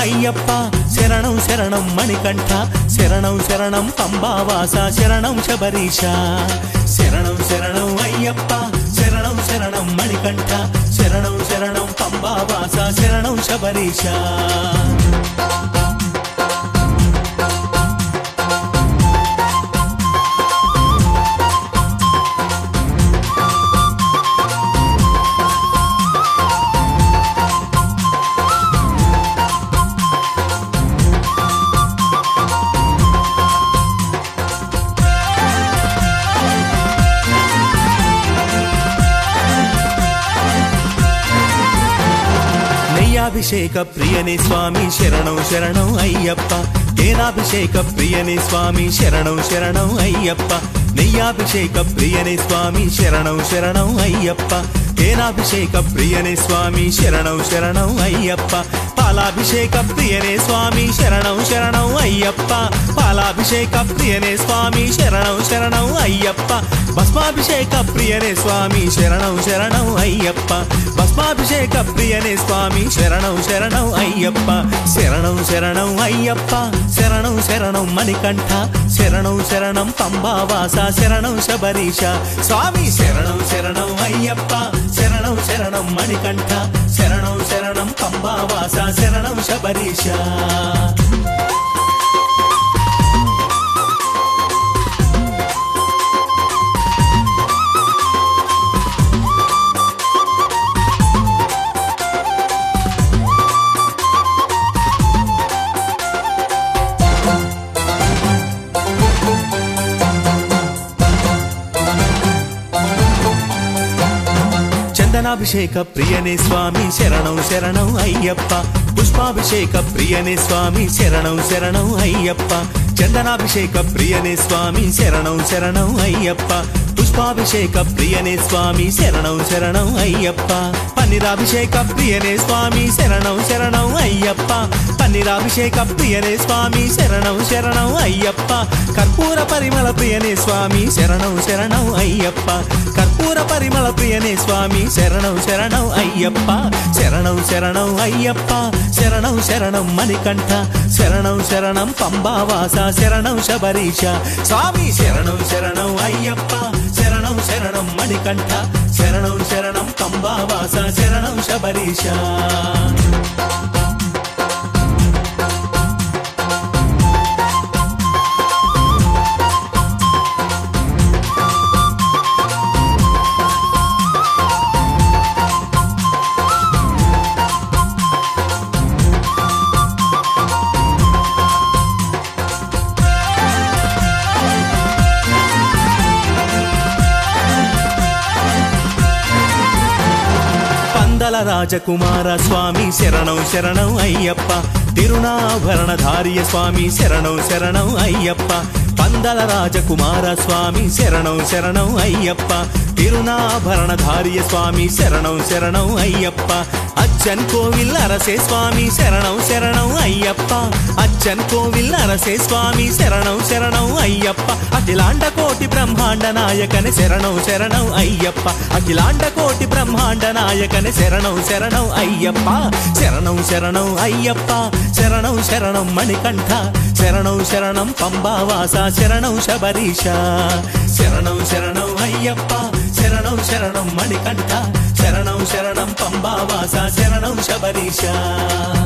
అయ్యప్ప శరణం శరణం మణికంఠ శరణం శరణం పంబావాస శరణం శబరీష శరణం శరణం అయ్యప్ప శరణం శరణం మణికంఠ శరణం శరణం పంబావాస శరణం శబరీష నెయ్యాభిషేక ప్రియని స్వామి శరణం శరణం అయ్యప్ప తేనాభిషేక ప్రియని స్వామి శరణం శరణం అయ్యప్ప నెయ్యాభిషేక ప్రియని స్వామి శరణం శరణం అయ్యప్ప తేనాభిషేక ప్రియని స్వామి శరణం శరణం అయ్యప్ప పాలాభిషేక ప్రియనే స్వామి శరణం శరణం అయ్యప్ప పాలాభిషేక ప్రియనే స్వామి శరణం శరణం అయ్యప్ప భస్మాభిషేక ప్రియనే స్వామి శరణం శరణం అయ్యప్ప భస్మాభిషేక ప్రియనే స్వామి శరణం శరణం అయ్యప్ప శరణం శరణం అయ్యప్ప శరణం శరణం మణికంఠ శరణం శరణం పంబావాస శరణం శబరీష స్వామి శరణం శరణం అయ్యప్ప శరణం శరణం మణికంఠ శరణం శరణం పంబావాస శరణం శబరీష చందనాభిషేక ప్రియనే స్వామి శరణం శరణం అయ్యప్ప పుష్పాభిషేక ప్రియనే స్వామి శరణం శరణం అయ్యప్ప చందనాభిషేక ప్రియనే స్వామి శరణం శరణం అయ్యప్ప పుష్పాభిషేక ప్రియనే స్వామి శరణం శరణం అయ్యప్ప పన్నీరాభిషేక ప్రియనే స్వామి శరణం శరణం అయ్యప్ప పన్నీరాభిషేక ప్రియనే స్వామి శరణం శరణం అయ్యప్ప కర్పూర పరిమళ ప్రియనే స్వామి శరణం శరణం అయ్యప్ప కర్పూర పరిమళ ప్రియనే స్వామి శరణం శరణం అయ్యప్ప శరణం శరణం అయ్యప్ప శరణం శరణం మణికంఠ శరణం శరణం పంబావాస శరణం శబరీష స్వామి శరణం శరణం అయ్యప్ప శరణం శరణం మణికంఠ శరణం శరణం పంబావాస శరణం శబరీష పందల రాజకుమార స్వామి శరణం శరణం అయ్యప్ప తిరునాభరణధార్య స్వామి శరణం శరణం అయ్యప్ప పందల రాజకుమార స్వామి శరణం శరణం అయ్యప్ప తిరునాభరణధార్య స్వామి శరణం శరణం అయ్యప్ప అచ్చన్ కోవిల్ అరసే స్వామి శరణం శరణం అయ్యప్ప అచ్చన్ కోవిల్ అరసే స్వామి శరణం శరణం అయ్యప్ప అఖిలాండ కోటి బ్రహ్మాండ నాయకని శరణం శరణం అయ్యప్ప అఖిలాండ కోటి బ్రహ్మాండ నాయకని శరణం శరణం అయ్యప్ప శరణం శరణం అయ్యప్ప శరణం శరణం మణికంఠ శరణం శరణం పంబావాస శరణం శబరీష శరణం శరణం అయ్యప్ప శరణం శరణం మణికంఠ శరణం శరణం పంబావాస శరణం శబరీష